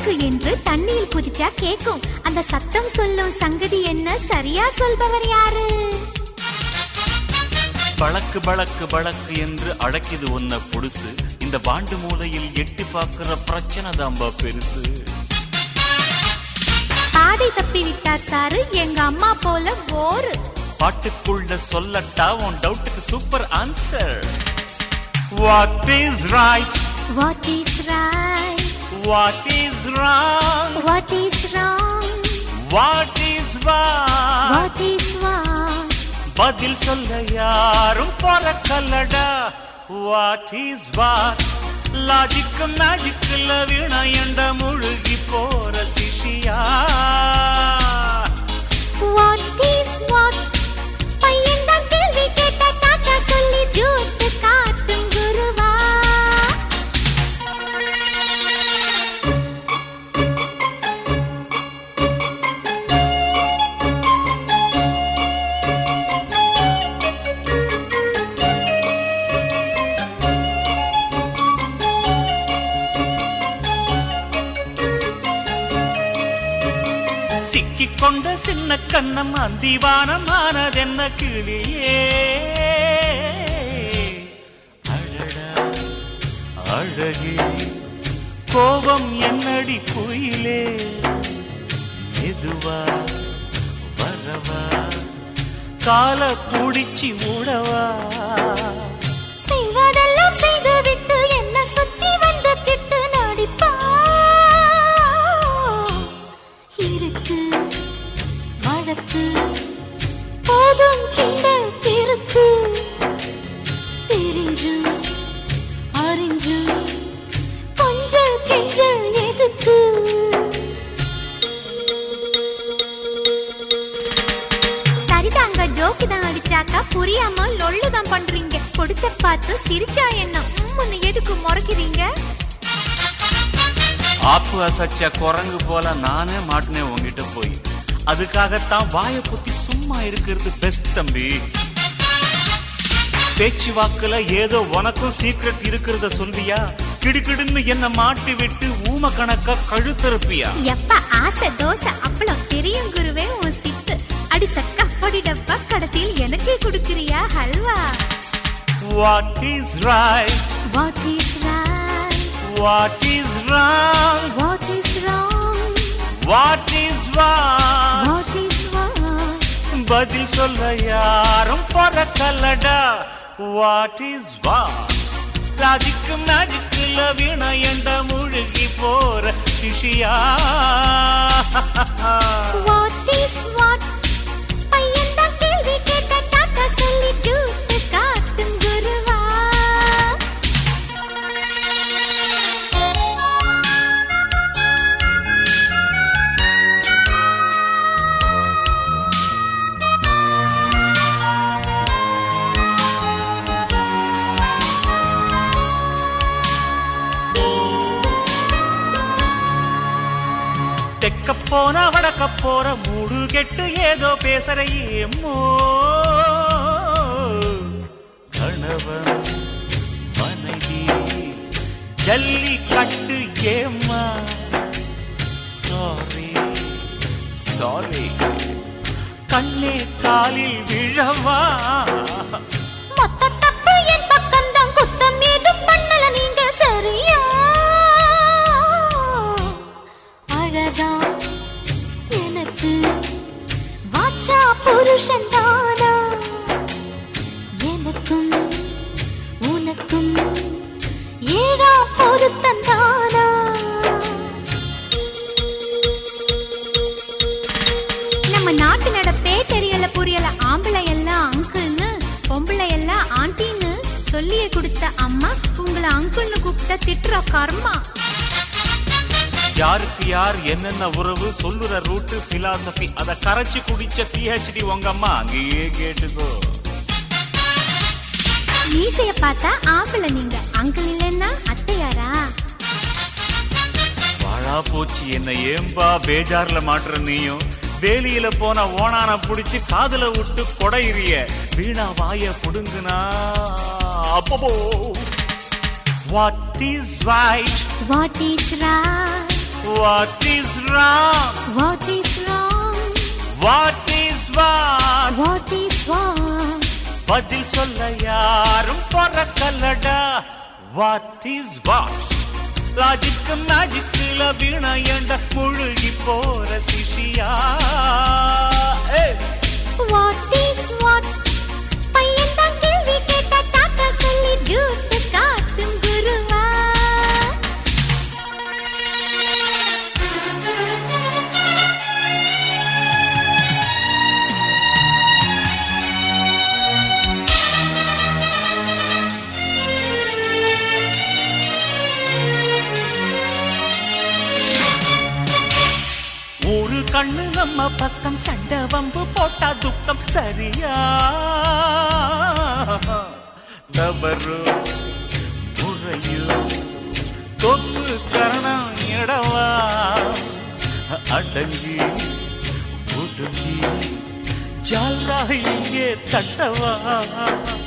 பளக்கு என்று தண்ணியில் குதிச்சா கேக்கும் அந்த சத்தம் சொல்லும் சங்கதி என்ன சரியா சொல்பவர் யாரு பழக்கு பழக்கு பழக்கு என்று அடக்கிது உன்ன புடுசு இந்த பாண்டு மூலையில் எட்டி பார்க்கிற பிரச்சனை தாம்பா பெருசு பாதை தப்பி விட்டார் சாரு எங்க அம்மா போல போரு பாட்டுக்குள்ள சொல்லட்டா உன் டவுட்டுக்கு super answer what is right what is right what is wrong what is wrong what is what what is what பதில் சொல்ல யாரும் பிறக்கலடா வாட் இஸ் வாட் லாஜிக் மேஜிக்ல வினயண்ட முழுகி போற சிஷியா வாட் இஸ் வாட் பையன் தான் கேள்வி கேட்ட டாட்டா சொல்லி ஜூட்டு காட்டும் குருவா சிக்கிக் கொண்ட சின்ன கண்ணம் அந்திவானமானதென்ன கிளியே அழடா அழகே கோபம் என்னடி குயிலே மெதுவா வரவா கால குடிச்சி மூடவா செய்வதெல்லாம் செய்து விட்டு என்ன சுத்தி வந்து கிட்டு நடிப்பா இருக்கு வழக்கு போதும் கிண்டல் இருக்கு தெரிஞ்சு அறிஞ்சு கொஞ்சம் கெஞ்சல் எதுக்கு சரிதாங்க ஜோக்கு தான் அடிச்சாக்கா புரியாம லொள்ளு தான் பண்றீங்க பொடிச்ச பார்த்து சிரிச்சா என்ன உம்முன்னு எதுக்கு முறைக்கிறீங்க ஆப்பு அசச்ச குரங்கு போல நானே மாட்டினேன் உங்ககிட்ட போய் அதுக்காகத்தான் வாயை புத்தி சும்மா இருக்கிறது பெஸ்ட் தம்பி பேச்சு வாக்குல ஏதோ உனக்கும் சீக்ரெட் இருக்கிறத சொல்வியா கிடுகிடுன்னு என்ன மாட்டி விட்டு ஊம கணக்கா கழுத்தறுப்பியா எப்ப ஆசை தோசை அப்பளம் தெரியும் குருவே உன் சித்து அடி சக்கா பொடி டப்பா கடைசியில் எனக்கே கொடுக்குறியா halwa what is right what is right what is wrong what is wrong what is what what is what பதில் சொல்ல யாரும் பிறக்கலடா வாட் இஸ் வாட் லாஜிக் மேஜிக்ல வினயண்ட முழுகி போற சிஷியா வாட் இஸ் வாட் பையன் தான் கேள்வி கேட்ட டாட்டா சொல்லி ஜூட்டு காட்டும் குருவா தெக்க போன வடக்க போற மூடு கெட்டு ஏதோ பேசுற ஏமோ கணவன் மனைவி ஜல்லி கட்டு ஏம்மா சாரி சாரி கண்ணே காலில் விழவா மொத்த தப்பு என் பக்கம் தான் குத்தம் ஏதும் பண்ணல நீங்க சரியா அழகா எனக்கு வாச்சா புருஷன் தானா எனக்கும் உனக்கும் ஏழா பொருத்தம் தானா நம்ம நாட்டு நடப்பே தெரியல புரியல ஆம்பளை எல்லாம் அங்கிள்னு பொம்பளை எல்லாம் ஆண்டின்னு சொல்லியே கொடுத்த அம்மா உங்களை அங்கிள்னு கூப்பிட்ட திட்டுற கர்மா யாருக்கு யார் என்னென்ன உறவு சொல்லுற ரூட்டு பிலாசபி அத கரைச்சு குடிச்ச பிஹெச்டி உங்க அம்மா அங்கேயே கேட்டுக்கோ மீசைய பார்த்தா ஆம்பளை நீங்க அங்கிள் இல்லைன்னா அத்தையாரா வாழா போச்சு என்ன ஏம்பா பேஜார்ல மாட்டுற நீயும் வேலியில போன ஓனான புடிச்சு காதுல விட்டு கொடையிறிய வீணா வாய புடுங்குனா அப்போ what is right what is right what is wrong what is wrong what is what what is what பதில் சொல்ல யாரும் பொறக்கல்லடா வாட் இஸ் வாட் லாஜிக்கு மேஜிக்கில் வீணையண்ட முழுகி போற சிஷியா ஏய் வாட் இஸ் வாட் பையன் தான் கேள்வி கேட்டா டாட்டா சொல்லி டியூட்டு காட்டும் குருவா ஒரு கண்ணு நம்ம பக்கம் சண்டை வம்பு போட்டா துக்கம் சரியா தவறு முறையோ தொப்பு கரணம் இடவா அடங்கி ஒடுங்கி ஜாலா இங்கே தட்டவா